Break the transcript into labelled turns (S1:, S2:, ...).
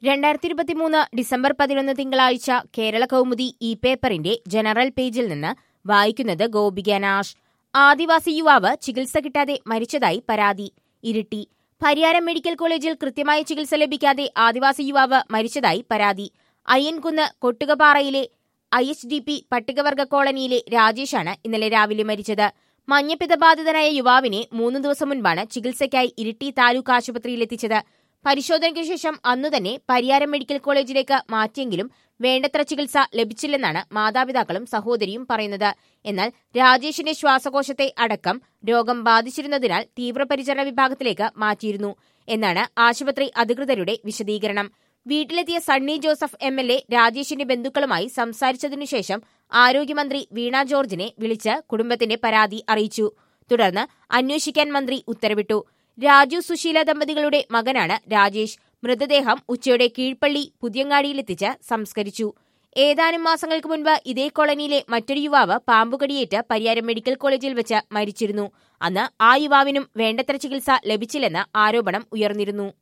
S1: രണ്ടായിരത്തി ഇരുപത്തിമൂന്ന് ഡിസംബർ പതിനൊന്ന് തിങ്കളാഴ്ച കേരള കൗമുദി ഇ പേപ്പറിന്റെ ജനറൽ പേജിൽ നിന്ന് വായിക്കുന്നത് ഗോപിക നാഷ് ആദിവാസി യുവാവ് ചികിത്സ കിട്ടാതെ മരിച്ചതായി പരാതി ഇരിട്ടി പരിയാരം മെഡിക്കൽ കോളേജിൽ കൃത്യമായ ചികിത്സ ലഭിക്കാതെ ആദിവാസി യുവാവ് മരിച്ചതായി പരാതി അയ്യൻകുന്ന് കൊട്ടുകപാറയിലെ ഐ എച്ച് ഡി പി പട്ടികവർഗ കോളനിയിലെ രാജേഷാണ് ഇന്നലെ രാവിലെ മരിച്ചത് മഞ്ഞപ്പിത്ത ബാധിതനായ യുവാവിനെ മൂന്ന് ദിവസം മുൻപാണ് ചികിത്സയ്ക്കായി ഇരിട്ടി താലൂക്ക് ആശുപത്രിയിലെത്തിച്ചത് പരിശോധനയ്ക്ക് ശേഷം അന്നുതന്നെ പരിയാരം മെഡിക്കൽ കോളേജിലേക്ക് മാറ്റിയെങ്കിലും വേണ്ടത്ര ചികിത്സ ലഭിച്ചില്ലെന്നാണ് മാതാപിതാക്കളും സഹോദരിയും പറയുന്നത് എന്നാൽ രാജേഷിന്റെ ശ്വാസകോശത്തെ അടക്കം രോഗം ബാധിച്ചിരുന്നതിനാൽ തീവ്രപരിചരണ വിഭാഗത്തിലേക്ക് മാറ്റിയിരുന്നു എന്നാണ് ആശുപത്രി അധികൃതരുടെ വിശദീകരണം വീട്ടിലെത്തിയ Sunny Joseph M L A രാജേഷിന്റെ ബന്ധുക്കളുമായി സംസാരിച്ചതിനുശേഷം ആരോഗ്യമന്ത്രി വീണ ജോർജിനെ വിളിച്ച് കുടുംബത്തിന്റെ പരാതി അറിയിച്ചു തുടർന്ന് അന്വേഷിക്കാൻ മന്ത്രി ഉത്തരവിട്ടു രാജു സുശീല ദമ്പതികളുടെ മകനാണ് രാജേഷ് മൃതദേഹം ഉച്ചയോടെ കീഴ്പള്ളി പുതിയങ്ങാടിയിലെത്തിച്ച് സംസ്കരിച്ചു ഏതാനും മാസങ്ങൾക്ക് മുൻപ് ഇതേ കോളനിയിലെ മറ്റൊരു യുവാവ് പാമ്പുകടിയേറ്റ് പരിയാരം മെഡിക്കൽ കോളേജിൽ വെച്ച് മരിച്ചിരുന്നു അന്ന് ആ യുവാവിനും വേണ്ടത്ര ചികിത്സ ലഭിച്ചില്ലെന്ന് ആരോപണം ഉയർന്നിരുന്നു